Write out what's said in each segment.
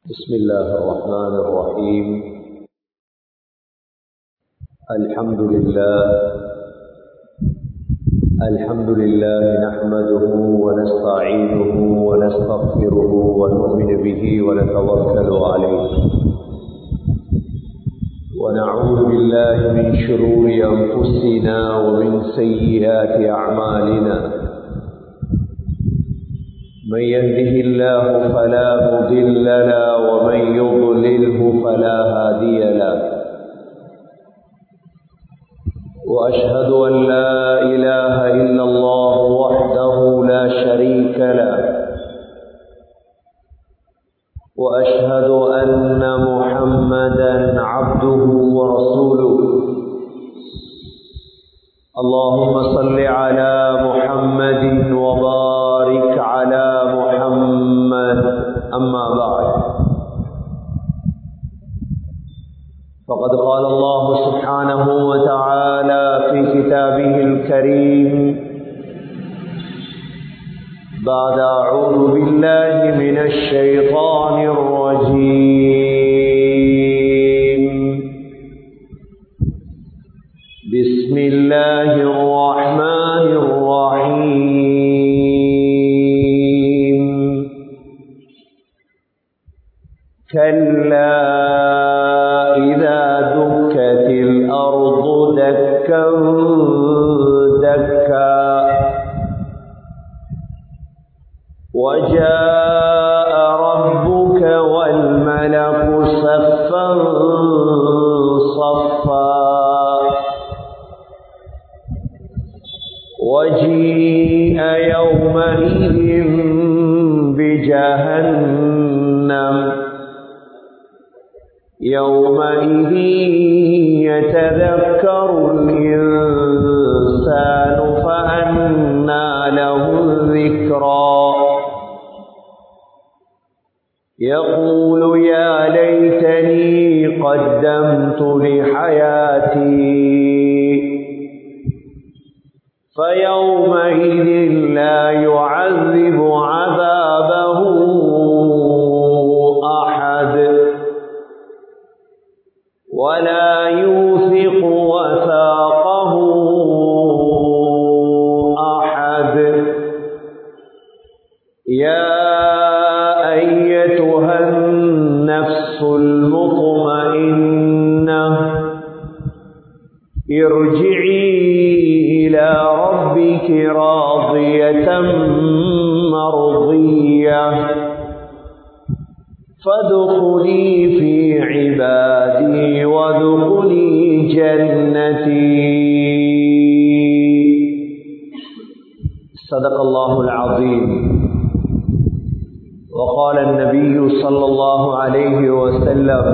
بسم الله الرحمن الرحيم الحمد لله الحمد لله نحمده ونستعينه ونستغفره ونؤمن به ونتوكل عليه ونعوذ بالله من شرور أنفسنا ومن سيئات أعمالنا من يهده الله فلا مضل له ومن يضلله فلا هادي له واشهد ان لا اله الا الله وحده لا شريك له واشهد ان محمدا عبده ورسوله اللهم صل على محمد وبارك على محمد أما بعد فقد قال الله سبحانه وتعالى في كتابه الكريم بعد أعوذ بالله من الشيطان الرجيم بسم الله الرحمن الرحيم كلا إذا دكت الأرض دكا دكا وجاء ربك والملك صفا صفا وجيء يومئذ بجهنم يومئذ يتذكر الإنسان فأنى له الذكرى يقول يا ليتني قدمت لحياتي فيومئذ لا يعذب عذابه أحد ولا يوثق وثاقه أحد يا أيتها النفس المطمئنة ارجعي إلى ربك راضية مرضية فادخلي في عبادي وادخلي جنتي صدق الله العظيم وقال النبي صلى الله عليه وسلم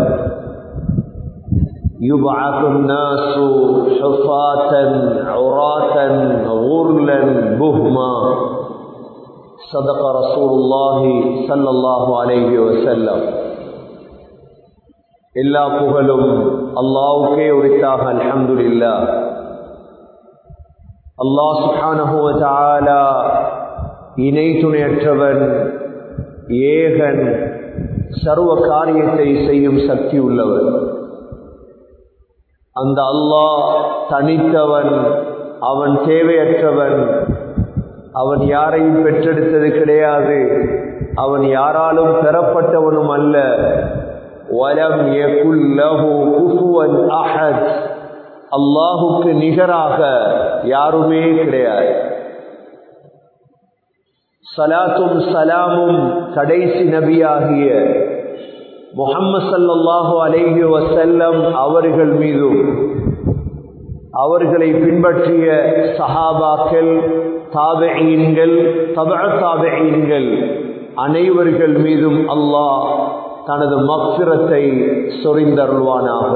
يبعث الناس حفاة عراة غرلا بهما صدق رسول الله صلى الله عليه وسلم எல்லா புகழும் அல்லாவுக்கே உரித்தாக அல்ஹம்துலில்லா அல்லாஹ் சுப்ஹானஹு வ தஆலா இணை துணையற்றவன் ஏகன் சர்வ காரியத்தை செய்யும் சக்தி உள்ளவன் அந்த அல்லாஹ் தனித்தவன் அவன் தேவையற்றவன் அவன் யாரையும் பெற்றெடுத்தது கிடையாது அவன் யாராலும் பெறப்பட்டவனும் அல்ல வலம் குஃபுவன் அஹத் அல்லாஹுக்கு நிகராக யாருமே கிடையாது சலாத்தும் சலாமும் கடைசி நபியாகிய முகம்மது சல்லாஹூ அலைஹி வசல்லம் அவர்கள் மீதும் அவர்களை பின்பற்றிய சஹாபாக்கள் தாபெயீன்கள் தப தாபெயீன்கள் அனைவர்கள் மீதும் அல்லாஹ் தனது மக்சிரத்தை சொரிந்தருள்வானாக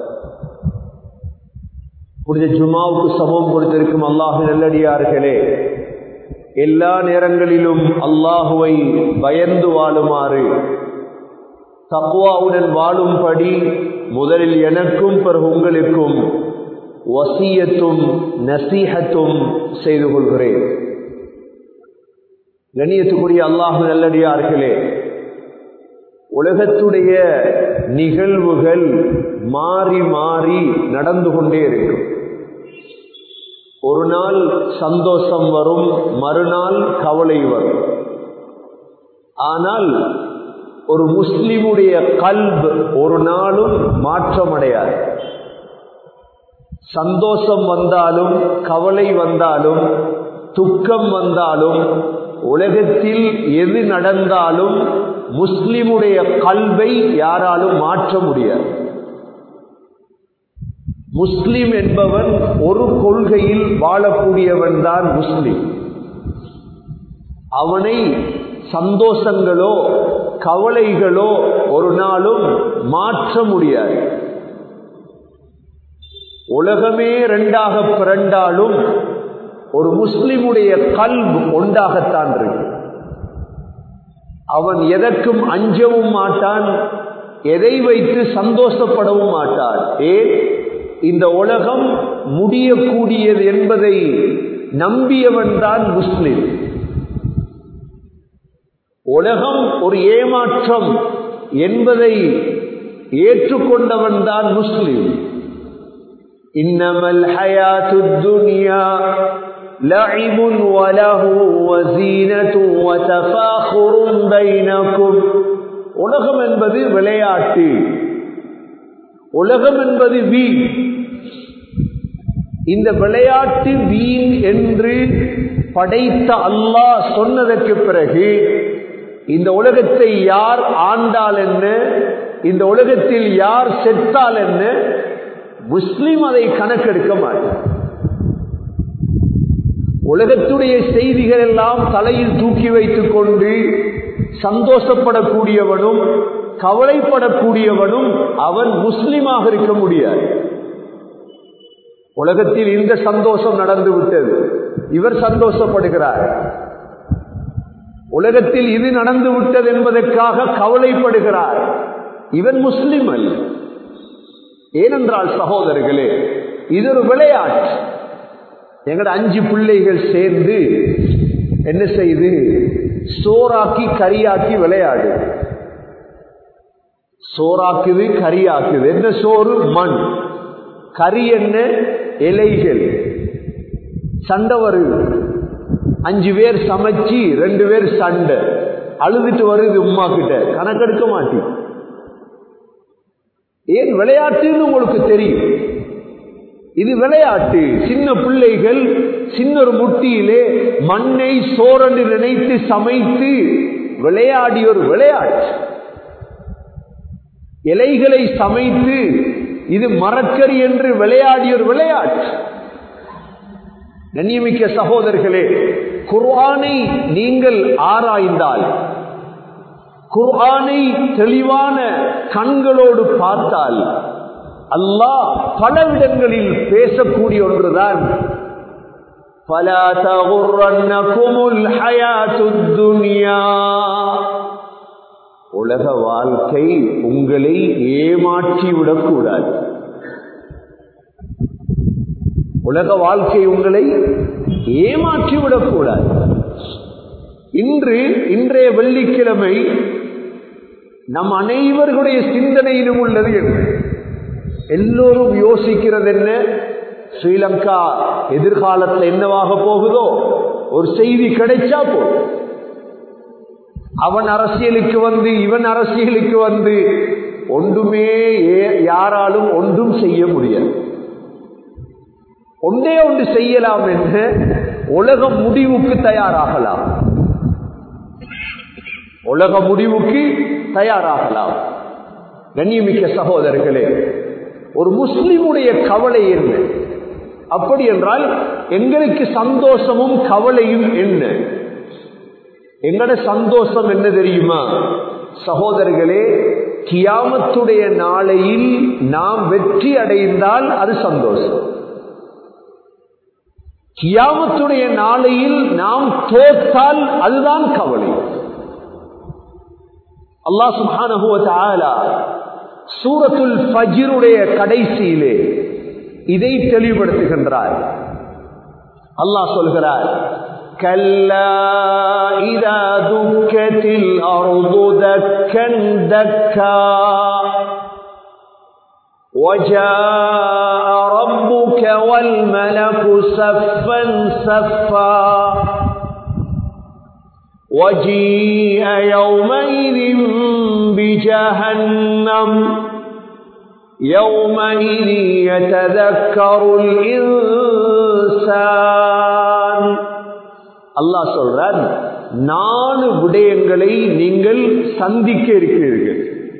புனித ஜுமாவுக்கு சமம் கொடுத்திருக்கும் அல்லாஹு நல்லடியார்களே எல்லா நேரங்களிலும் அல்லாஹுவை பயந்து வாழுமாறு தக்குவாவுடன் வாழும்படி முதலில் எனக்கும் பிறகு உங்களுக்கும் வசியத்தும் நசீகத்தும் செய்து கொள்கிறேன் கண்ணியத்துக்குரிய அல்லாஹு நல்லடியார்களே உலகத்துடைய நிகழ்வுகள் மாறி மாறி நடந்து கொண்டே இருக்கும் ஒரு நாள் சந்தோஷம் வரும் மறுநாள் கவலை வரும் ஆனால் ஒரு முஸ்லிமுடைய கல்ப் ஒரு நாளும் மாற்றமடையாது சந்தோஷம் வந்தாலும் கவலை வந்தாலும் துக்கம் வந்தாலும் உலகத்தில் எது நடந்தாலும் முஸ்லிமுடைய கல்வை யாராலும் மாற்ற முடியாது முஸ்லிம் என்பவன் ஒரு கொள்கையில் வாழக்கூடியவன் தான் முஸ்லிம் அவனை சந்தோஷங்களோ கவலைகளோ ஒரு நாளும் மாற்ற முடியாது உலகமே ரெண்டாக பிறண்டாலும் ஒரு முஸ்லிமுடைய கல்ப் ஒன்றாகத்தான் இருக்கு அவன் எதற்கும் அஞ்சவும் மாட்டான் எதை வைத்து சந்தோஷப்படவும் மாட்டான் ஏன் இந்த உலகம் முடியக்கூடியது என்பதை நம்பியவன் தான் முஸ்லிம் உலகம் ஒரு ஏமாற்றம் என்பதை ஏற்றுக்கொண்டவன் தான் முஸ்லிம் இன்னமல் ஹயாத்து துனியா لعب وله وزينة وتفاخر بينكم உலகம் என்பது விளையாட்டு உலகம் என்பது வீண் இந்த விளையாட்டு வீண் என்று படைத்த அல்லாஹ் சொன்னதற்கு பிறகு இந்த உலகத்தை யார் ஆண்டால் என்ன இந்த உலகத்தில் யார் செத்தால் என்ன முஸ்லிம் அதை கணக்கெடுக்க மாட்டார் உலகத்துடைய செய்திகள் எல்லாம் தலையில் தூக்கி வைத்துக் கொண்டு சந்தோஷப்படக்கூடியவனும் கவலைப்படக்கூடியவனும் அவன் முஸ்லிமாக இருக்க முடியாது உலகத்தில் இந்த சந்தோஷம் நடந்து விட்டது இவர் சந்தோஷப்படுகிறார் உலகத்தில் இது நடந்து விட்டது என்பதற்காக கவலைப்படுகிறார் இவன் முஸ்லிம் அல்ல ஏனென்றால் சகோதரர்களே இது ஒரு விளையாட்டு எங்கட அஞ்சு பிள்ளைகள் சேர்ந்து என்ன செய்து சோறாக்கி கரியாக்கி விளையாடு சோறாக்குது கரியாக்குது என்ன சோறு மண் கறி என்ன இலைகள் சண்டை வருது அஞ்சு பேர் சமைச்சு ரெண்டு பேர் சண்டை அழுதுட்டு வருது உமா கிட்ட கணக்கெடுக்க மாட்டி ஏன் விளையாட்டுன்னு உங்களுக்கு தெரியும் இது விளையாட்டு சின்ன பிள்ளைகள் சின்ன ஒரு முட்டியிலே மண்ணை சோரண்டு நினைத்து சமைத்து விளையாடிய ஒரு விளையாட்டு இலைகளை சமைத்து இது மரக்கறி என்று விளையாடிய ஒரு விளையாட்டு கண்ணியமிக்க சகோதரர்களே குர்ஆனை நீங்கள் ஆராய்ந்தால் குர்ஆனை தெளிவான கண்களோடு பார்த்தால் அல்லாஹ் பல இடங்களில் பேசக்கூடிய ஒன்றுதான் فَلَا تَغُرَّنَّكُمُ الْحَيَاةُ الدُّنْيَا உலக வாழ்க்கை உங்களை ஏமாற்றி விடக்கூடாது உலக வாழ்க்கை உங்களை ஏமாற்றி விடக்கூடாது இன்று இன்றைய வெள்ளிக்கிழமை நம் அனைவர்களுடைய சிந்தனையிலும் உள்ளது என்ன எல்லோரும் யோசிக்கிறது என்ன ஸ்ரீலங்கா எதிர்காலத்தில் என்னவாக போகுதோ ஒரு செய்தி கிடைச்சா போதும் அவன் அரசியலுக்கு வந்து இவன் அரசியலுக்கு வந்து ஒன்றுமே யாராலும் ஒன்றும் செய்ய முடியாது ஒன்றே ஒன்று செய்யலாம் என்று உலக முடிவுக்கு தயாராகலாம் உலக முடிவுக்கு தயாராகலாம் கண்ணியமிக்க சகோதரர்களே ஒரு முஸ்லிமுடைய கவலை என்ன அப்படி என்றால் எங்களுக்கு சந்தோஷமும் கவலையும் என்ன எங்கட சந்தோஷம் என்ன தெரியுமா சகோதரர்களே கியாமத்துடைய நாளையில் நாம் வெற்றி அடைந்தால் அது சந்தோஷம் கியாமத்துடைய நாளையில் நாம் தோற்றால் அதுதான் கவலை அல்லாஹ் சுப்ஹானஹு வ தஆலா சூரத்துல் ஃபஜ்ருடைய கடைசியிலே இதை தெளிவுபடுத்துகின்றார் அல்லாஹ் சொல்கிறார் كلا إذا دكت الأرض دكا دكا وجاء ربك والملك صفا صفا وجيء يومئذ بجهنم يومئذ يتذكر الإنسان அல்லாஹ் சொல்றார் நாலு விடயங்களை நீங்கள் சந்திக்க இருக்கிறீர்கள்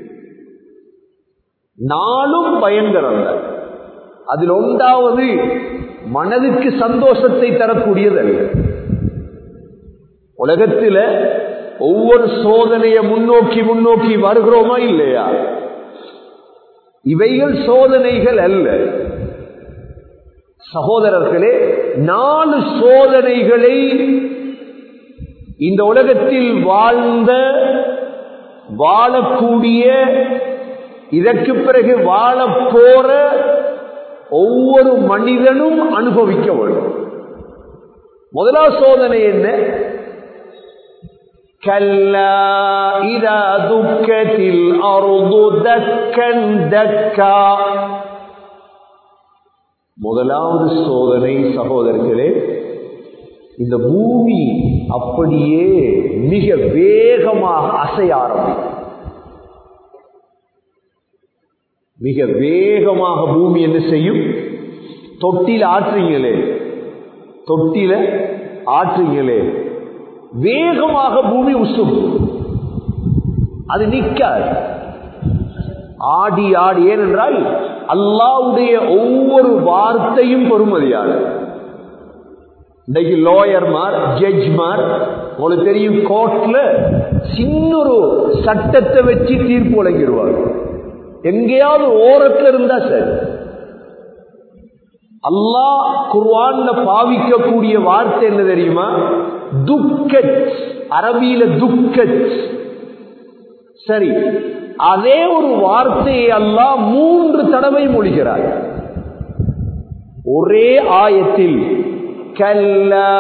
நாளும் பயங்கரம் அதில் ஒன்றாவது மனதுக்கு சந்தோஷத்தை தரக்கூடியதல்ல உலகத்தில் ஒவ்வொரு சோதனையை முன்னோக்கி முன்னோக்கி வருகிறோமா இல்லையா இவைகள் சோதனைகள் அல்ல சகோதரர்களே நாலு சோதனைகளை இந்த உலகத்தில் வாழ்ந்த வாழக்கூடிய இதற்கு பிறகு வாழ போற ஒவ்வொரு மனிதனும் அனுபவிக்க வேண்டும் முதலாவது சோதனை என்ன كلا إذا دكت الأرض دكا دكا முதலாவது சோதனை சகோதரர்களே இந்த பூமி அப்படியே மிக வேகமாக அசைய ஆரம்பிக்கும் மிக வேகமாக பூமி என்ன செய்யும் தொட்டில ஆற்றுங்களே தொட்டில ஆற்றுங்களே வேகமாக பூமி உசும் அது நிற்காது ஆடி ஆடி ஏனென்றால் அல்லாவுடைய ஒவ்வொரு வார்த்தையும் பொறுமதியாது இன்றைக்கு லோயர்மார் ஜட்ஜ்மார் உங்களுக்கு தெரியும் கோர்ட்ல சின்ன ஒரு சட்டத்தை வச்சு தீர்ப்பு வழங்கிடுவாங்க எங்கேயாவது ஓரத்துல இருந்தா சரி அல்லாஹ் குர்வான்ல பாவிக்கக்கூடிய வார்த்தை என்ன தெரியுமா துக்கத் அரபியில துக்கத் சரி அதே ஒரு வார்த்தையை அல்லாஹ் மூன்று தடவை மொழிகிறார் ஒரே ஆயத்தில் கல்லா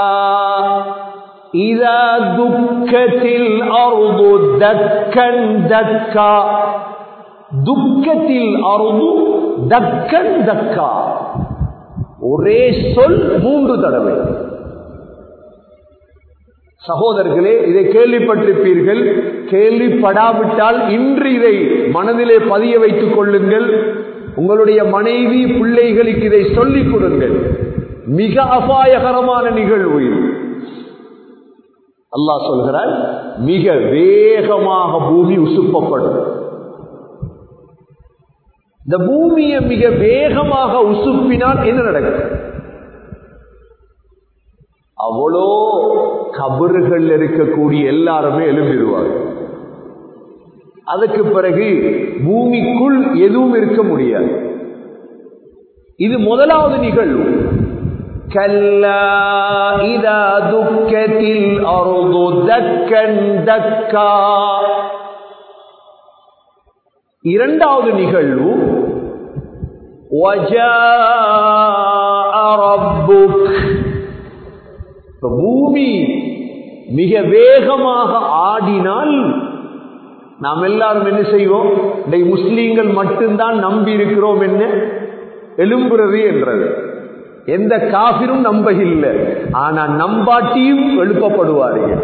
இதா துக்கத்தில் அருது தக்கன் தக்கா துக்கத்தில் அருது தக்கன் தக்கா ஒரே சொல் மூன்று தடவை சகோதரர்களே இதை கேள்விப்பட்டிருப்பீர்கள் கேள்விப்படாவிட்டால் இன்று இதை மனதிலே பதிய வைத்துக் கொள்ளுங்கள் உங்களுடைய மனைவி பிள்ளைகளுக்கு இதை சொல்லிக் கொடுங்கள் மிக அபாயகரமான நிகழ்வு இது அல்லாஹ் சொல்கிறார் மிக வேகமாக பூமி உசுப்பப்படும் இந்த பூமியை மிக வேகமாக உசுப்பினால் என்ன நடக்கும் அவ்வளோ கபறுகள் இருக்கக்கூடிய எல்லாருமே எழும்பிடுவாங்க அதுக்கு பிறகு பூமிக்குள் எதுவும் இருக்க முடியாது இது முதலாவது நிகழ்வு كلا إذا دكت الأرض دكا دكا இரண்டாவது நிகழ்வு وجاء ربك பூமி மிக வேகமாக ஆடினால் நாம் எல்லாரும் என்ன செய்வோம் இந்த முஸ்லீம்கள் மட்டும்தான் நம்பி இருக்கிறோம் என்ன எழும்புறது என்றது எந்த காபிரும் நம்ப இல்லை ஆனா நம்பாட்டியும் எழுப்பப்படுவார்கள்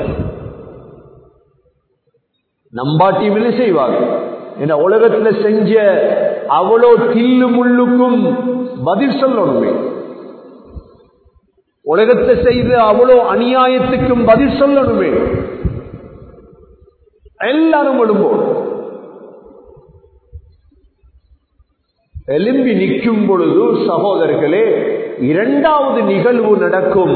நம்பாட்டியும் என்ன செய்வாங்க இந்த உலகத்துல செஞ்ச அவ்வளோ தில்லு முள்ளுக்கும் பதில் சொல்லணுமே உலகத்தை செய்து அவ்வளோ அநியாயத்துக்கும் பதில் சொல்லணுமே எல்லாரும் எழும்போம் எலும்பி நிற்கும் பொழுது சகோதரர்களே இரண்டாவது நிகழ்வு நடக்கும்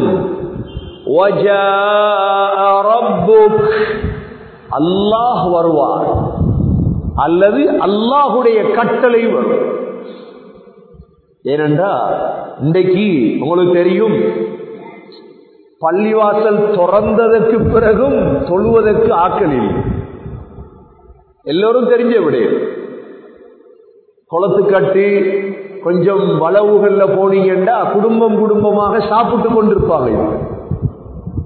அல்லாஹ் வருவார் அல்லது அல்லாஹுடைய கட்டளை வரும் ஏனென்றா இன்றைக்கு உங்களுக்கு தெரியும் பள்ளிவாசல் திறந்ததற்கு பிறகும் தொழுவதற்கு ஆக்கள் இல்லை எல்லோரும் தெரிஞ்ச விடையும் குளத்து கட்டி கொஞ்சம் வளவுகள்ல போனீங்கன்னா குடும்பம் குடும்பமாக சாப்பிட்டு கொண்டிருப்பாங்க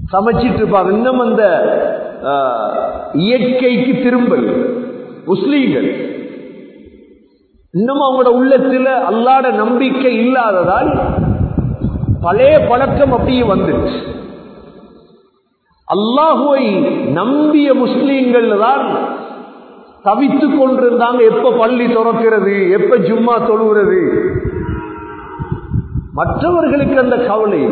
சமைச்சிட்டு இருப்பாங்க இன்னும் அந்த இயற்கைக்கு திரும்பல் முஸ்லீம்கள் இன்னும் அவங்களோட உள்ளத்துல அல்லாட நம்பிக்கை இல்லாததால் பழைய பழக்கம் அப்படியே வந்துடுச்சு அல்லாஹுவை நம்பிய முஸ்லீம்கள் தான் தவித்து கொண்டிருந்தாங்க எப்ப பள்ளி திறக்கிறது எப்ப ஜும்மா தொழுகிறது மற்றவர்களுக்கு அந்த கவலை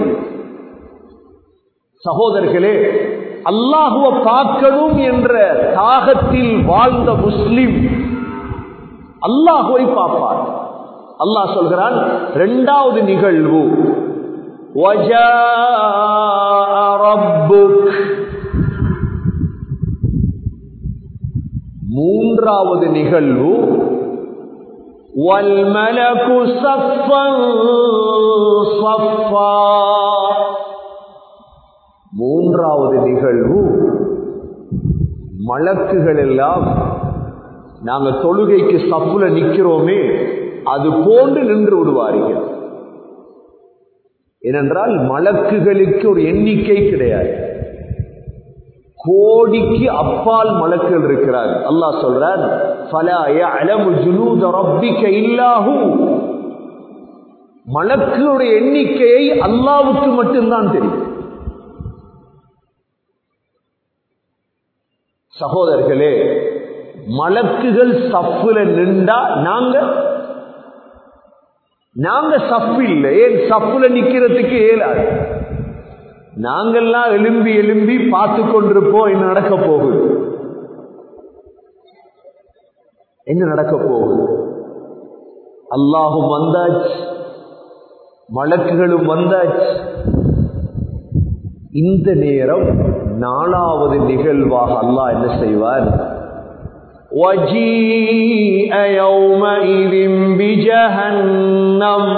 சகோதரர்களே அல்லாஹுவ பார்க்கணும் என்ற தாகத்தில் வாழ்ந்த முஸ்லிம் அல்லாஹுவை பார்ப்பார் அல்லாஹ் சொல்கிறான் இரண்டாவது நிகழ்வு மூன்றாவது நிகழ்வு والملك صفا صفا மூன்றாவது நிகழ்வு மலக்குகள் எல்லாம் நாங்க தொழுகைக்கு சப்புல நிக்கிறோமே அது போன்று நின்று விடுவார்கள் ஏனென்றால் மலக்குகளுக்கு ஒரு எண்ணிக்கை கிடையாது கோடிக்கு அப்பால் மலக்குகள் இருக்கிறார் அல்லாஹ் சொல்றார் மலக்குடைய எண்ணிக்கையை அல்லாவுக்கு மட்டும்தான் தெரியும் சகோதரர்களே மலக்குகள் சப்புல நின்றா நாங்க நாங்க சப்பு இல்லை ஏன் சப்புல நிக்கிறதுக்கு இயலாது நாங்கெல்லாம் எலும்பி எலும்பி பார்த்து கொண்டிருப்போம் என்ன நடக்க போகுது என்ன நடக்க போகுது அல்லாஹும் வந்தாச்சு மலக்குகளும் வந்தாச்சு இந்த நேரம் நாலாவது நிகழ்வாக அல்லாஹ் என்ன செய்வார் وَجِيءَ يَوْمَئِذٍ بِجَهَنَّمَ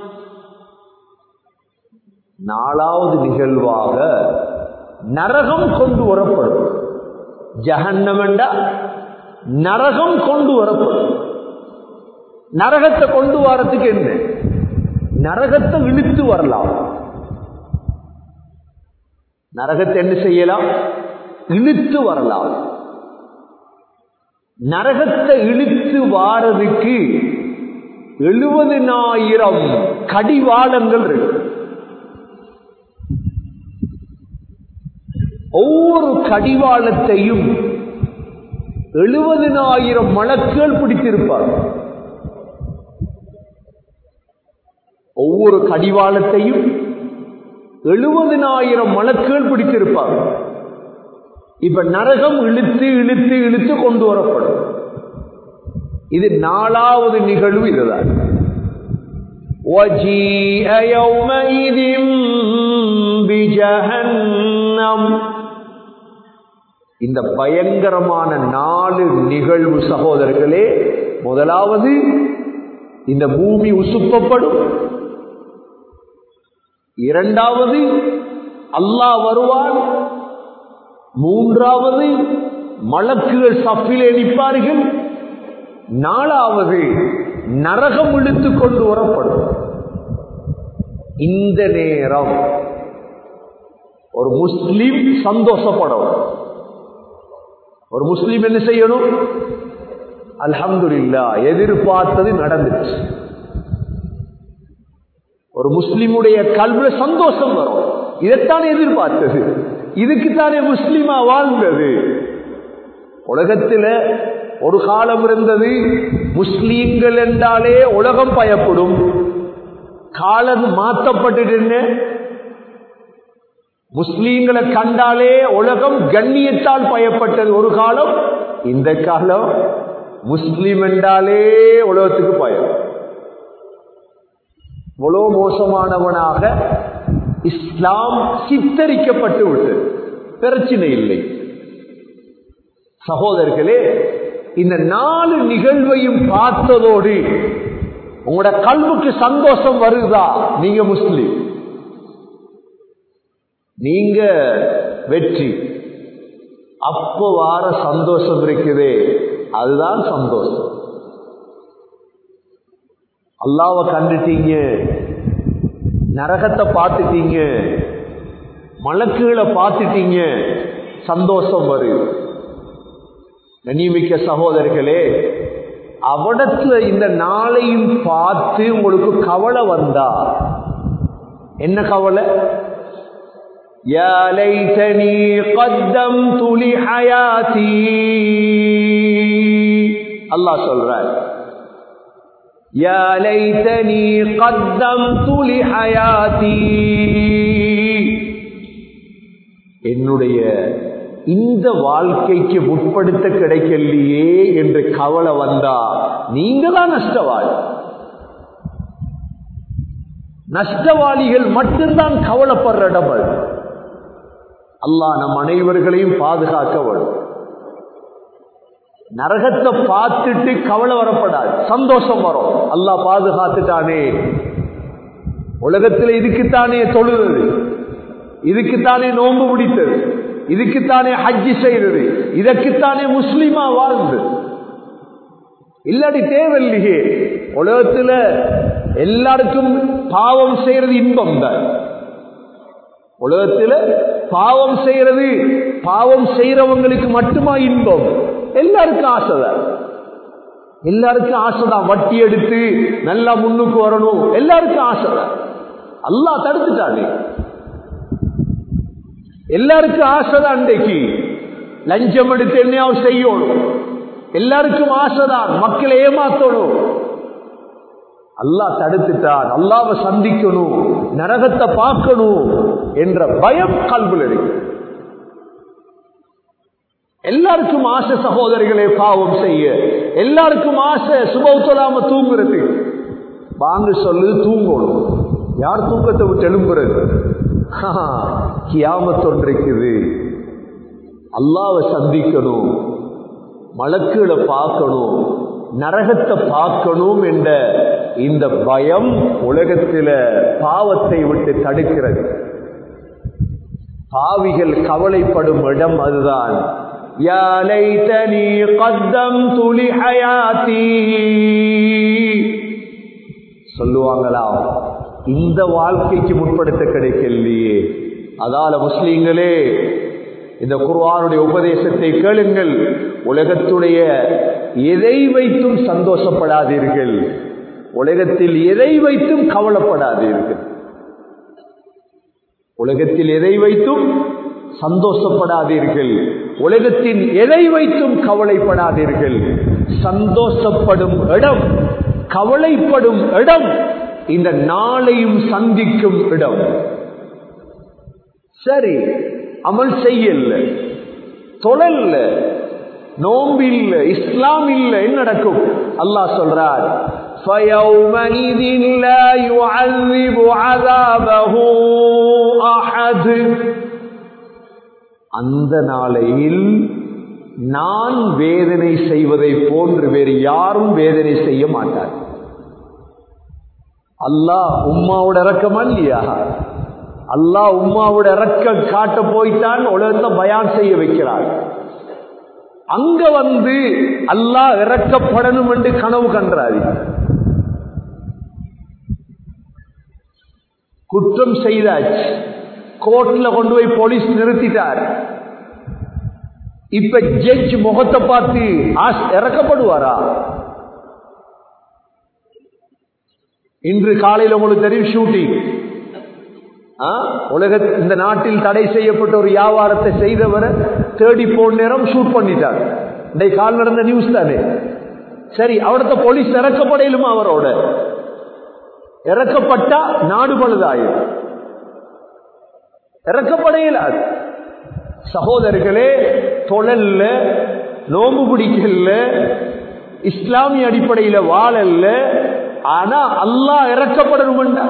நாலாவது நிகழ்வாக நரகம் கொண்டு வரப்படும் ஜஹன்னம் என்றா நரகம் கொண்டு வரப்படும் நரகத்தை கொண்டு வரத்துக்கு என்ன நரகத்தை இழுத்து வரலாம் நரகத்தை என்ன செய்யலாம் இழுத்து வரலாம் நரகத்தை இழுத்து வாரதுக்கு எழுபதினாயிரம் கடிவாளங்கள் இருக்கு ஒவ்வொரு கடிவாளத்தையும் எழுபதினாயிரம் மலக்குகள் பிடித்திருப்பார் ஒவ்வொரு கடிவாளத்தையும் எழுபதினாயிரம் மலக்குகள் பிடித்திருப்பார் இப்ப நரகம் இழுத்து இழுத்து இழுத்து கொண்டு வரப்படும் இது நாலாவது நிகழ்வு இதுதான் وَجِيءَ يَوْمَئِذٍ بِجَهَنَّمَ இந்த பயங்கரமான நாலு நிகழ்வு சகோதரர்களே முதலாவது இந்த பூமி உசுப்பப்படும் இரண்டாவது அல்லாஹ் வருவான் மூன்றாவது மலக்குகள் சப்பிலே நிற்பார்கள் நாலாவது நரகம் இழுத்து கொண்டு வரப்படும் இந்த நேரம் ஒரு முஸ்லிம் சந்தோஷப்படும் ஒரு முஸ்லிம் என்ன செய்யணும் அல்ஹம்துலில்லா எதிர்பார்த்தது நடந்துச்சு ஒரு முஸ்லிமுடைய கல்வில சந்தோஷம் வரும் இதைத்தான் எதிர்பார்த்தது இதுக்குத்தானே முஸ்லிமா வாழ்ந்தது உலகத்தில் ஒரு காலம் இருந்தது முஸ்லீம்கள் என்றாலே உலகம் பயப்படும் காலம் மாற்றப்பட்டுட்டு முஸ்லீம்களை கண்டாலே உலகம் கண்ணியத்தால் பயப்பட்டது ஒரு காலம் இந்த காலம் முஸ்லீம் என்றாலே உலகத்துக்கு பயம் இவ்வளோ மோசமானவனாக இஸ்லாம் சித்தரிக்கப்பட்டு விட்டது பிரச்சனை இல்லை சகோதரர்களே இந்த நாலு நிகழ்வையும் பார்த்ததோடு உங்களோட கல்வுக்கு சந்தோஷம் வருதா நீங்க முஸ்லீம் நீங்க வெற்றி அப்போ வார சந்தோஷம் இருக்குதே அதுதான் சந்தோஷம் அல்லாவை கண்டுட்டீங்க நரகத்தை பார்த்துட்டீங்க மலக்குகளை பார்த்துட்டீங்க சந்தோஷம் வரும் கண்ணியமிக்க சகோதரர்களே அவடத்துல இந்த நாளையும் பார்த்து உங்களுக்கு கவலை வந்தா என்ன கவலை يا ليتني قدمت لحياتي அல்லாஹ் சொல்றார் يا ليتني قدمت لحياتي என்னுடைய இந்த வாழ்க்கைக்கு முற்படுத்த கிடைக்கலையே என்று கவலை வந்தா நீங்க தான் நஷ்டவாளி நஷ்டவாளிகள் மட்டும்தான் கவலைப்படுற இடம் அது அல்லாஹ் நம் அனைவர்களையும் பாதுகாக்க வரும் நரகத்தை பார்த்துட்டு கவலை வரப்படாது சந்தோஷம் வரும் அல்லாஹ் பாதுகாத்துட்டானே உலகத்தில் இதுக்குத்தானே தொழுவது இதுக்குத்தானே நோன்பு பிடித்தது இதுக்குத்தானே ஹஜ்ஜி செய்தது இதற்குத்தானே முஸ்லீமா வாழ்ந்து இல்லாடி தேவையில்லையே உலகத்துல எல்லாருக்கும் பாவம் செய்யறது இன்பம் தான் உலகத்துல பாவம் செய்யறது பாவம் செய்யறவங்களுக்கு மட்டுமா இன்பம் எல்லாருக்கும் ஆசைதான் எல்லாருக்கும் ஆசைதான் வட்டி எடுத்து நல்லா முன்னுக்கு வரணும் எல்லாருக்கும் ஆசைதான் அல்லாஹ் தடுத்துட்டானே எல்லாருக்கும் ஆசைதான் அன்றைக்கு லஞ்சம் எடுத்து என்னையாவது செய்யணும் எல்லாருக்கும் ஆசைதான் மக்களை ஏமாத்தணும் அல்லாஹ் தடுத்துட்டான் அல்லாவை சந்திக்கணும் நரகத்தை பார்க்கணும் என்ற பயம் கல்வியில் இருக்கு எல்லாருக்கும் ஆசை சகோதரிகளே பாவம் செய்ய எல்லாருக்கும் ஆசை சுபவுத்தலாம தூங்குறது வாங்க சொல்லு தூங்கணும் யார் தூக்கத்தை விட்டு எழும்புறது கியாமத்தொன்று இருக்குது அல்லாவை சந்திக்கணும் மலக்குகளை பார்க்கணும் நரகத்தை பார்க்கணும் என்ற இந்த பயம் உலகத்தில பாவத்தை விட்டு தடுக்கிறது பாவிகள் கவலைப்படும் இடம் அதுதான் يا ليتني قدمت لحياتي சொல்லுவாங்களா இந்த வாழ்க்கைக்கு முற்படுத்த கிடைக்கலையே அதால முஸ்லீம்களே இந்த குர்ஆனுடைய உபதேசத்தை கேளுங்கள் உலகத்துடைய எதை வைத்தும் சந்தோஷப்படாதீர்கள் உலகத்தில் எதை வைத்தும் கவலைப்படாதீர்கள் உலகத்தில் எதை வைத்தும் சந்தோஷப்படாதீர்கள் உலகத்தின் எதை வைத்தும் கவலைப்படாதீர்கள் சந்தோஷப்படும் இடம் கவலைப்படும் இடம் இந்த நாளையும் சந்திக்கும் இடம் சரி அமல் செய்யல தொழல்ல நோம்பு இல்ல இஸ்லாம் இல்ல என்ன நடக்கும் அல்லாஹ் சொல்றார் فَيَوْمَئِذٍ لَا يُعَذِّبُ عَذَابَهُ أَحَدٌ அந்த நாளையில் நான் வேதனை செய்வதை போன்று வேறு யாரும் வேதனை செய்ய மாட்டார் அல்லாஹ் உம்மாவோட இறக்கமா இல்லையா அல்லாஹ் உம்மாவோட இறக்க காட்ட போய்த்தான் உலகத்தை பயான் செய்ய வைக்கிறார் அங்க வந்து அல்லாஹ் இறக்கப்படணும் என்று கனவு கன்றாரு குற்றம் செய்தாச்சு கோர்ட்ல கொண்டு போய் போலீஸ் நிறுத்திட்டார் இப்ப ஜட்ஜ் முகத்தை பார்த்து இறக்கப்படுவாரா இன்று காலையில் உங்களுக்கு தெரியும் ஷூட்டிங் உலக இந்த நாட்டில் தடை செய்யப்பட்ட ஒரு வியாபாரத்தை செய்தவரை தேடி போன நேரம் ஷூட் பண்ணிட்டார் இன்றைக்கு கால் நடந்த நியூஸ் தானே சரி அவரத்த போலீஸ் இறக்கப்படையிலுமா அவரோட இறக்கப்பட்டா நாடு பழுதாயும் இறக்கப்படையிலாது சகோதரர்களே தொழல்ல நோம்பு பிடிக்கல இஸ்லாமிய அடிப்படையில வாழல்ல ஆனா அல்லாஹ் இறக்கப்படணும்டா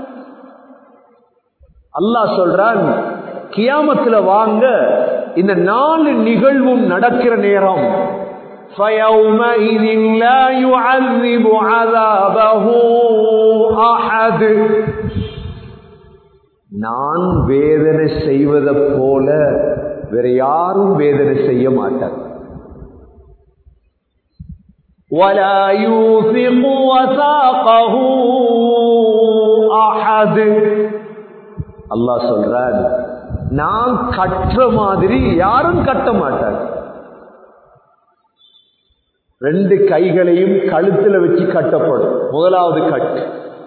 அல்லாஹ் சொல்றான் கியாமத்துல வாங்க இந்த நாலு நிகழ்வும் நடக்கிற நேரம் فَيَوْمَئِذٍ لَا يُعَذِّبُ عَذَابَهُ أَحَدٌ நான் வேதனை செய்வதை போல வேற யாரும் வேதனை செய்ய மாட்டார் ولا يوثق وثاقه أحد அல்லாஹ் சொல்றான் நான் கட்டுற மாதிரி யாரும் கட்ட மாட்டார் ரெண்டு கைகளையும் கழுத்துல வச்சு கட்டப்படும் முதலாவது கட்டு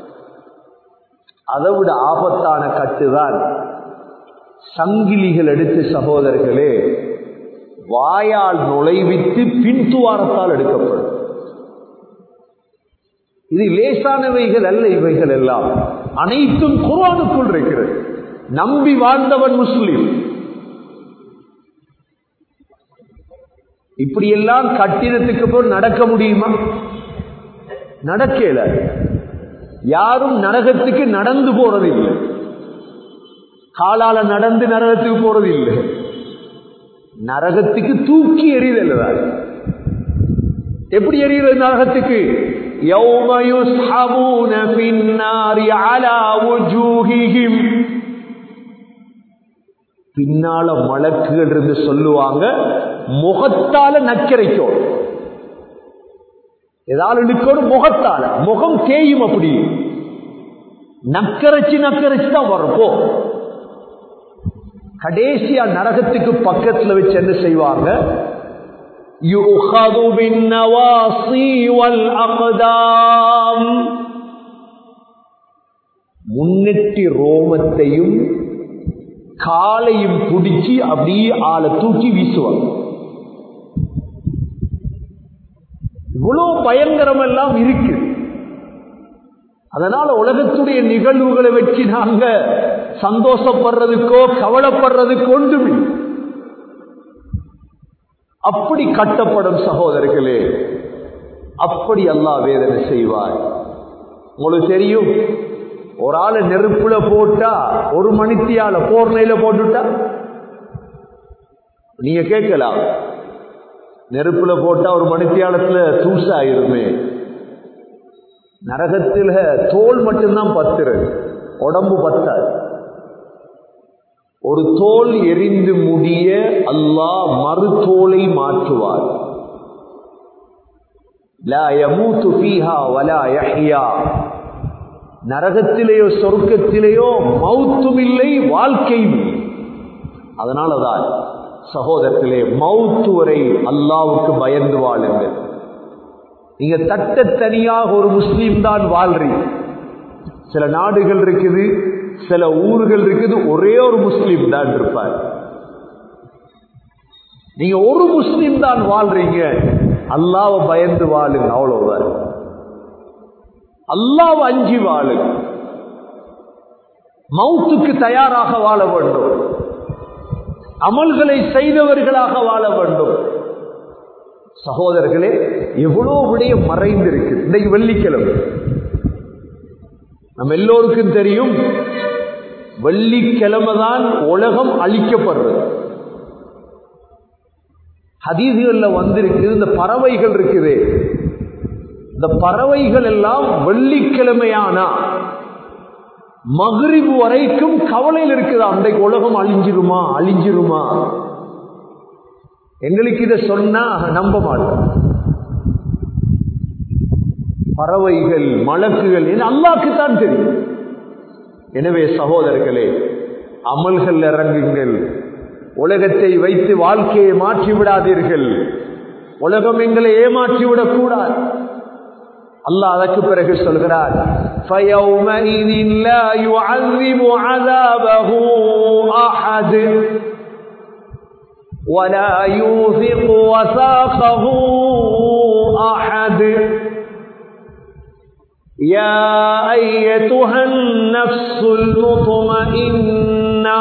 அதை விட ஆபத்தான கட்டுதான் சங்கிலிகள் எடுத்து சகோதரர்களே வாயால் நுழைவித்து பின்துவாரத்தால் எடுக்கப்படும் இது லேசானவைகள் அல்ல இவைகள் எல்லாம் அனைத்தும் குரானுக்குள் இருக்கிறது நம்பி வாழ்ந்தவன் முஸ்லிம் இப்படியெல்லாம் கட்டிடத்துக்கு போய் நடக்க முடியுமா நடக்கல யாரும் நரகத்துக்கு நடந்து போறது இல்லை காலால நடந்து நரகத்துக்கு போறது இல்லை நரகத்துக்கு தூக்கி எறிதல் எப்படி எறிகிறது நரகத்துக்கு يوم يسحبون في النار على وجوههم பின்னால மலக்குகள் இருந்து சொல்லுவாங்க முகத்தால நக்கரைக்கும் ஏதாவது நிக்கணும் முகத்தால முகம் தேயும் அப்படி நக்கரைச்சு நக்கரைச்சு தான் வரப்போ கடைசியா நரகத்துக்கு பக்கத்துல வச்சு என்ன செய்வாங்க يؤخذ بالنواصي والأقدام முன்னெட்டி ரோமத்தையும் காலையும் பிடிச்சி அப்படியே ஆளை தூக்கி வீசுவாங்க இவ்வளவு பயங்கரம் எல்லாம் இருக்கு அதனால உலகத்துடைய நிகழ்வுகளை வச்சு நாங்க சந்தோஷப்படுறதுக்கோ கவலைப்படுறதுக்கோ ஒன்றுமே அப்படி கட்டப்படும் சகோதரர்களே அப்படி அல்லாஹ் வேதனை செய்வார் உங்களுக்கு தெரியும் ஒரு ஆளை நெருப்புல போட்டா ஒரு மணித்தியால போர்னையில போட்டுட்டா நீங்க கேட்கலாம் நெருப்புல போட்டா ஒரு மணித்தியாலத்துல தூசாயிருமே நரகத்துல தோல் மட்டும்தான் பத்துறது உடம்பு பத்தாது ஒரு தோல் எரிந்து முடிய அல்லாஹ் மறு தோலை மாற்றுவார் நரகத்திலேயோ சொர்க்கத்திலேயோ மவுத்தும் இல்லை வாழ்க்கையும் அதனாலதான் சகோதரத்திலே மவுத்து வரை அல்லாவுக்கு பயந்து வாழுங்கள் நீங்க தட்ட தனியாக ஒரு முஸ்லீம் தான் வாழ்றீங்க சில நாடுகள் இருக்குது சில ஊர்கள் இருக்குது ஒரே ஒரு முஸ்லீம் தான் இருப்பார் நீங்க ஒரு முஸ்லீம் தான் வாழ்றீங்க அல்லாவை பயந்து வாழுங்க அவ்வளவுதான் அல்லாவை அஞ்சி வாழுங்க மவுத்துக்கு தயாராக வாழ வேண்டும் அமல்களை செய்தவர்களாக வாழ வேண்டும் சகோதரர்களே எவ்வளவு விடயம் மறைந்திருக்கு இன்னைக்கு வெள்ளிக்கிழமை நம்ம எல்லோருக்கும் தெரியும் வெள்ளிக்கிழமை தான் உலகம் அழிக்கப்படுறது ஹதீதுகள்ல வந்திருக்கு இந்த பறவைகள் இருக்குது இந்த பறவைகள் எல்லாம் வெள்ளிக்கிழமையானா மகிரிபு வரைக்கும் கவலையில் இருக்குது அன்றைக்கு உலகம் அழிஞ்சிருமா அழிஞ்சிருமா எங்களுக்கு இதை சொன்னா நம்ப மாட்டோம் பறவைகள் மலக்குகள் இது அல்லாக்குத்தான் தெரியும் எனவே சகோதரர்களே அமல்கள் இறங்குங்கள் உலகத்தை வைத்து வாழ்க்கையை மாற்றி விடாதீர்கள் உலகம் எங்களை ஏமாற்றி விடக்கூடாது அல்லாஹ் அதற்கு பிறகு சொல்கிறார் فَيَوْمَئِذٍ لَا يُعَذِّبُ عَذَابَهُ أَحَدٌ وَلَا يُوثِقُ وَثَاقَهُ أَحَدٌ يَا أَيَّتُهَا النَّفْسُ الْمُطْمَئِنَّةُ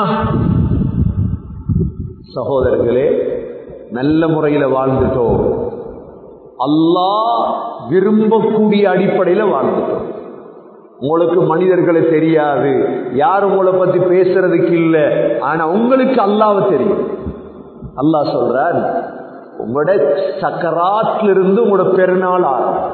சகோதரர்களே நல்ல முறையில் வாழ்ந்துட்டோம் அல்லாஹ் விரும்பக்கூடிய அடிப்படையில் வாழ்ந்துட்டோம் உங்களுக்கு மனிதர்களை தெரியாது யார் உங்களை பத்தி பேசுறதுக்கு இல்லை ஆனா உங்களுக்கு அல்லாவை தெரியும் அல்லாஹ் சொல்றார் உங்களோட சக்கராத்துல இருந்து உங்களோட பெருநாள் ஆகும்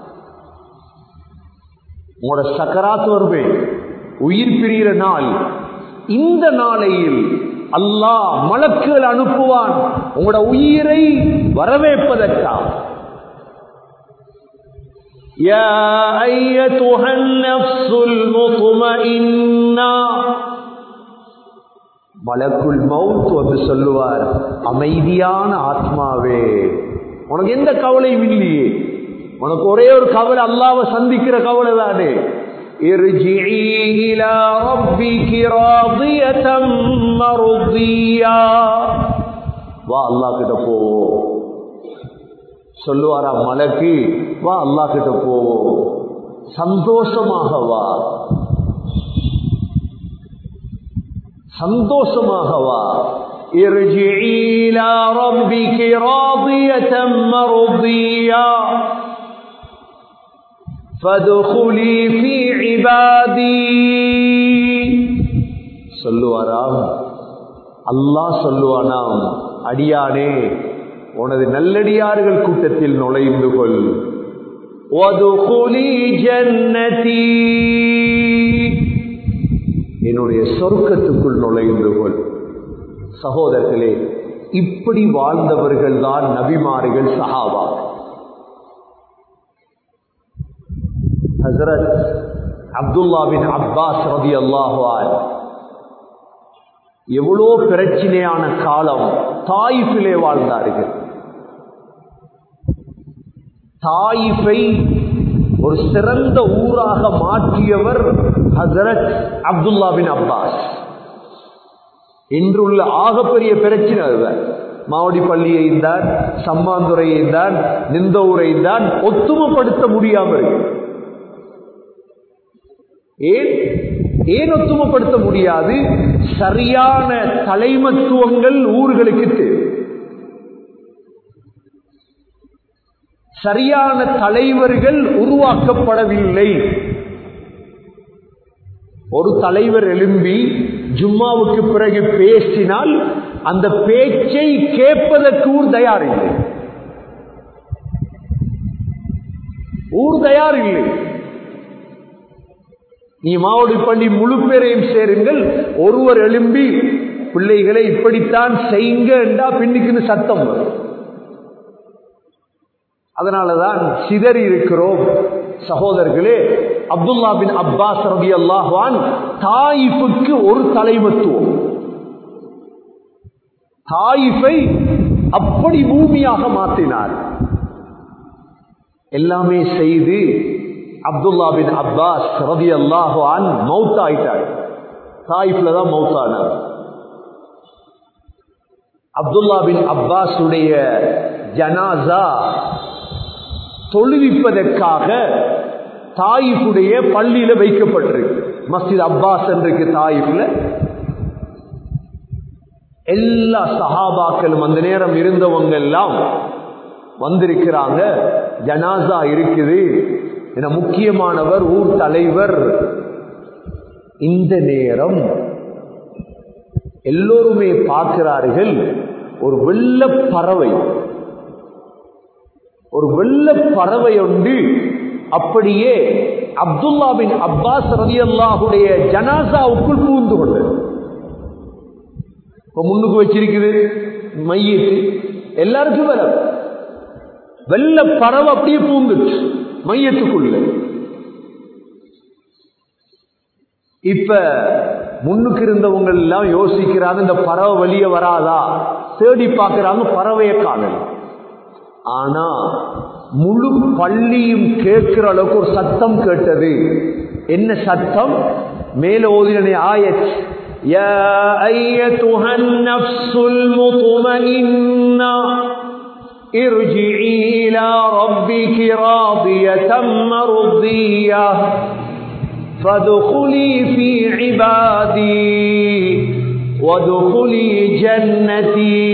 உங்களோட சக்கராத் வருமே உயிர் பிரிகிற நாள் இந்த நாளையில் அல்லாஹ் மலக்குகள் அனுப்புவான் உங்களோட உயிரை வரவேற்பதற்காக يا أيتها النفس المطمئنة மலக்குள் மவுத் வந்து சொல்லுவார் அமைதியான ஆத்மாவே உனக்கு எந்த கவலையும் இல்லையே உனக்கு ஒரே ஒரு கவலை அல்லாவை சந்திக்கிற கவலை தானே ارجعي إلى ربك راضية مرضية வா அல்லா கிட்ட போ சொல்லுவாரா மலக்கு வா அல்லா கிட்ட போ சந்தோஷமாக வா சந்தோஷமாக வா ارجعي إلى ربك راضية مرضية فادخلي في عبادي சொல்லுவாராம் அல்லாஹ் சொல்லுவானாம் அடியானே உனது நல்லடியார்கள் கூட்டத்தில் நுழைந்து கொள் وادخلي جنتي என்னுடைய சொர்க்கத்துக்குள் நுழைந்து கொள் சகோதரர்களே இப்படி வாழ்ந்தவர்கள் தான் நபிமார்கள் சஹாபா ஹசரத் அப்துல்லாவின் அப்பாஸ் ரதி அல்லாஹுவார் எவ்வளோ பிரச்சனையான காலம் தாயிஃபிலே வாழ்ந்தார்கள் தாயிஃபை ஒரு சிறந்த ஊராக மாற்றியவர் ஹசரத் அப்துல்லா பின் அப்பாஸ் இன்றுள்ள ஆகப்பெரிய பிரச்சனை அதுதான் மாவடி பள்ளியை தான் சம்மாந்துறையை தான் நிந்தவுரை தான் ஒத்துமைப்படுத்த முடியாமல் இருக்கு ஏன் ஏன் ஒத்துமைப்படுத்த முடியாது சரியான தலைமத்துவங்கள் ஊர்களுக்கு தேவை சரியான தலைவர்கள் உருவாக்கப்படவில்லை ஒரு தலைவர் எழும்பி ஜும்மாவுக்கு பிறகு பேசினால் அந்த பேச்சை கேட்பதற்கு ஊர் தயார் இல்லை ஊர் தயார் இல்லை நீ மாவடி பள்ளி முழு பேரையும் சேருங்கள் ஒருவர் எழும்பி பிள்ளைகளை இப்படித்தான் செய்யுங்க என்றா பின்னுக்குன்னு சத்தம் வரும் அதனாலதான் சிதறி இருக்கிறோம் சகோதரர்களே அப்துல்லா பின் அப்பாஸ் ரபி அல்லாஹான் தாயிஃபுக்கு ஒரு தலைமத்துவம் தாயிஃபை அப்படி பூமியாக மாற்றினார் எல்லாமே செய்து அப்துல்லா பின் அப்பாஸ் ரபி அல்லாஹான் மவுத் ஆயிட்டார் தாயிஃப்ல தான் மவுத்தானார் அப்துல்லா பின் அப்பாஸுடைய ஜனாசா தொழுவிப்பதற்காக தாயிஃபுடைய பள்ளியில வைக்கப்பட்டிருக்கு மஸ்ஜித் அப்பாஸ் இருக்கு தாயிஃப்ல எல்லா சஹாபாக்களும் அந்த நேரம் இருந்தவங்க எல்லாம் வந்திருக்கிறாங்க ஜனாசா இருக்குது என முக்கியமானவர் ஊர் தலைவர் இந்த நேரம் எல்லோருமே பார்க்கிறார்கள் ஒரு வெள்ள பறவை ஒரு வெள்ள பறவை ஒன்று அப்படியே அப்துல்லா பின் அப்பாஸ் ரதி அல்லாஹுடைய ஜனாசாவுக்குள் பூந்து கொண்டது இப்ப முன்னுக்கு வச்சிருக்குது மையத்து எல்லாருக்கும் வர வெள்ள பறவை அப்படியே பூந்துச்சு மையத்துக்குள்ள இப்ப முன்னுக்கு இருந்தவங்க எல்லாம் யோசிக்கிறாங்க இந்த பறவை வெளியே வராதா தேடி பார்க்கிறாங்க பறவையை காணல ஆனா முழு பள்ளியும் கேட்கிற அளவுக்கு ஒரு சத்தம் கேட்டது என்ன சத்தம் மேல ஓதினே ஆயத் يا أيتها النفس المطمئنة ارجعي إلى ربك راضية مرضية فادخلي في عبادي وادخلي جنتي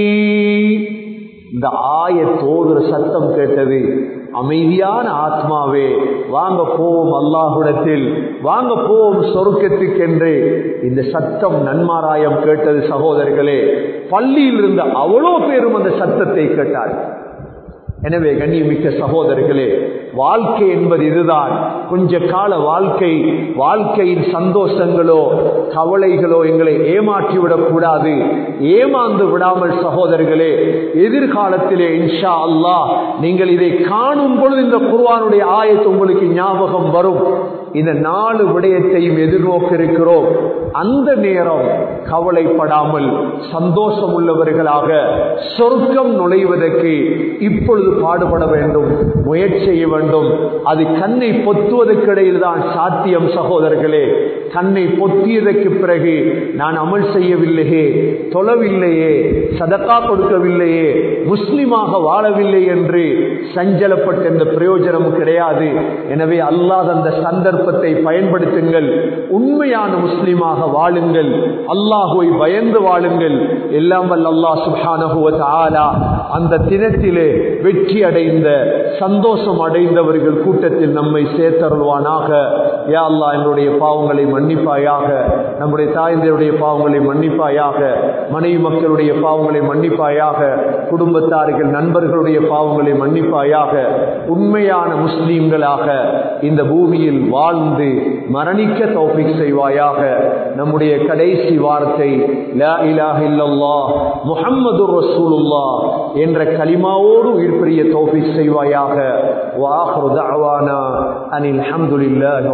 இந்த ஆயத்தோடு சத்தம் கேட்டது அமைதியான ஆத்மாவே வாங்க போவோம் அல்லாஹுடத்தில் வாங்க போவோம் சொருக்கத்துக்கென்று இந்த சத்தம் நன்மாராயம் கேட்டது சகோதரர்களே பள்ளியில் இருந்த அவ்வளோ பேரும் அந்த சத்தத்தை கேட்டார் எனவே கண்ணியமிக்க சகோதரர்களே வாழ்க்கை என்பது இதுதான் கொஞ்ச கால வாழ்க்கை வாழ்க்கையின் சந்தோஷங்களோ கவலைகளோ எங்களை ஏமாற்றி விடக்கூடாது ஏமாந்து விடாமல் சகோதரர்களே எதிர்காலத்திலே இன்ஷா அல்லாஹ் நீங்கள் இதை காணும் பொழுது இந்த குர்வானுடைய ஆயத்து உங்களுக்கு ஞாபகம் வரும் இந்த நாலு விடயத்தையும் எதிர்நோக்க இருக்கிறோம் அந்த நேரம் கவலைப்படாமல் சந்தோஷம் உள்ளவர்களாக சொர்க்கம் நுழைவதற்கு இப்பொழுது பாடுபட வேண்டும் முயற்சி செய்ய வேண்டும் அது கண்ணை பொத்துவதற்கு இடையில் தான் சாத்தியம் சகோதரர்களே கண்ணை பொத்தியதற்கு பிறகு நான் அமல் செய்யவில்லையே தொழவில்லையே சதக்கா கொடுக்கவில்லையே முஸ்லிமாக வாழவில்லை என்று சஞ்சலப்பட்ட இந்த பிரயோஜனம் கிடையாது எனவே அல்லாத அந்த சந்தர்ப்பத்தை பயன்படுத்துங்கள் உண்மையான முஸ்லிமாக வாழுங்கள் அல்லாஹுவை பயந்து வாழுங்கள் எல்லாம் வல்ல அல்லாஹ் சுப்ஹானஹு ஆலா அந்த தினத்திலே வெற்றி அடைந்த சந்தோஷம் அடைந்தவர்கள் கூட்டத்தில் நம்மை சேர்த்தருள்வானாக யா அல்லாஹ் என்னுடைய பாவங்களை மன்னிப்பாயாக நம்முடைய தாய்ந்தருடைய பாவங்களை மன்னிப்பாயாக மனைவி மக்களுடைய பாவங்களை மன்னிப்பாயாக குடும்பத்தார்கள் நண்பர்களுடைய பாவங்களை மன்னிப்பாயாக உண்மையான முஸ்லீம்களாக இந்த பூமியில் வாழ்ந்து மரணிக்க தௌஃபிக் செய்வாயாக நம்முடைய கடைசி வார்த்தை லா இலாஹ இல்லல்லாஹ் முஹம்மது ரசூலுல்லாஹ் என்ற கலிமாவோடு உயிர் பெரிய தௌஃபிக் செய்வாயாக வாஹ்ரு தஅவானா அனில் ஹம்துலில்லாஹி